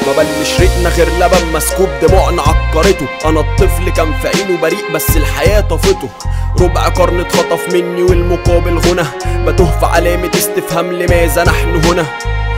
ما بلش ريقنا غير لبن مسكوب دموعنا عكرته انا الطفل كان في عينه بريء بس الحياة طفته ربع قرن اتخطف مني والمقابل غنى بتوه في علامة استفهام لماذا نحن هنا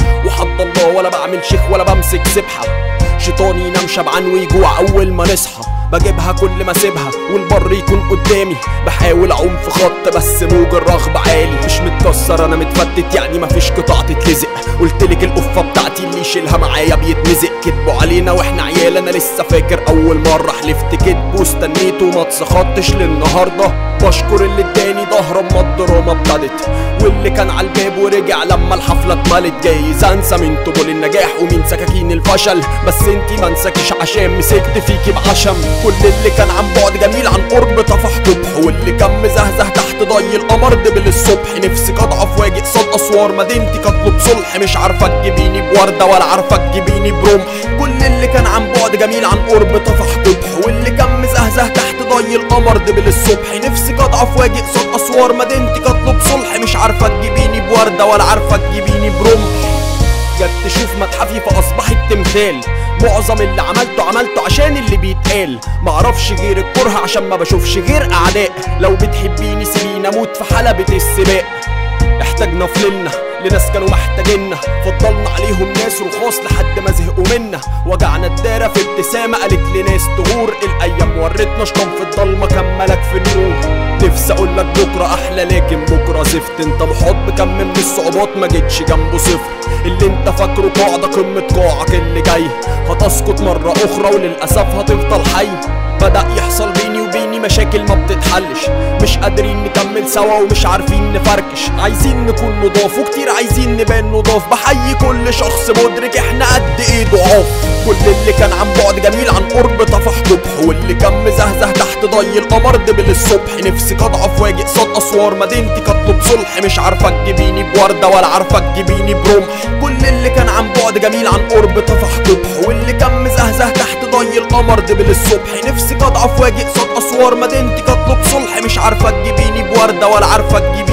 وحد الله ولا بعمل شيخ ولا بمسك سبحة شيطاني ينام شبعان ويجوع اول ما نصحى بجيبها كل ما اسيبها والبر يكون قدامي بحاول اعوم في خط بس موج الرغبة عالي مش متكسر انا متفتت يعني مفيش قطع تتلزق قلتلك القفة بتاعتي اللي يشيلها معايا بيتمزق كدبوا علينا واحنا عيال انا لسه فاكر اول مرة حلفت كدب واستنيت وما اتسخطتش للنهاردة بشكر اللي اداني ظهر اما الدراما ابتدت واللي كان على الباب ورجع لما الحفلة اتملت جايز انسى من طبول النجاح ومن سكاكين الفشل بس انتي ما انساكيش عشان مسكت فيكي بعشم كل اللي كان عن بعد جميل عن قرب طفح قبح واللي كان مزهزه تحت ضي القمر دبل الصبح نفسي اضعف واجي قصاد اسوار مدينتي كاطلب صلح مش عارفه تجيبيني بورده ولا عارفه تجيبيني برمح كل اللي كان عن بعد جميل عن قرب طفح قبح واللي كان مزهزه تحت ضي القمر دبل الصبح نفسي اضعف واجي قصاد اسوار مدينتي كاطلب صلح مش عارفه تجيبيني بورده ولا عارفه تجيبيني برمح جت تشوف متحفي فاصبحت تمثال معظم اللي عملته عملته عشان اللي بيتقال معرفش غير الكره عشان ما بشوفش غير اعداء لو بتحبيني سيبيني اموت في حلبة السباق احتاجنا فللنا لناس كانوا محتاجيننا فضلنا عليهم ناس رخاص لحد ما زهقوا منا وجعنا الدارة في ابتسامة قالت لناس تغور الايام ورتنا شطان في الضلمة كملك في النور نفسي اقول لك بكره احلى لكن بكره زفت انت محاط بكم من الصعوبات ما جيتش جنبه صفر اللي انت فاكره قاعدة قمة قاعك اللي جاي هتسقط مرة اخرى وللاسف هتفضل حي بدأ يحصل بيني وبيني مشاكل ما بتتحلش مش قادرين نكمل سوا ومش عارفين نفركش عايزين نكون نضاف وكتير عايزين نبان نضاف بحيي كل شخص مدرك احنا قد ايه ضعاف كل اللي كان عن بعد جميل عن قرب طفح قبح واللي كان مزهزه تحت ضي القمر دبل الصبح نفسي اضعف واجي قصاد اسوار مدينتي كاطلب صلح مش عارفه تجيبيني بورده ولا عارفه تجيبيني برمح كل اللي كان عن بعد جميل عن قرب طفح قبح واللي كان مزهزه تحت ضي القمر دبل الصبح نفسي اضعف واجي قصاد اسوار مدينتي كاطلب صلح مش عارفه تجيبيني بورده ولا عارفه تجيبيني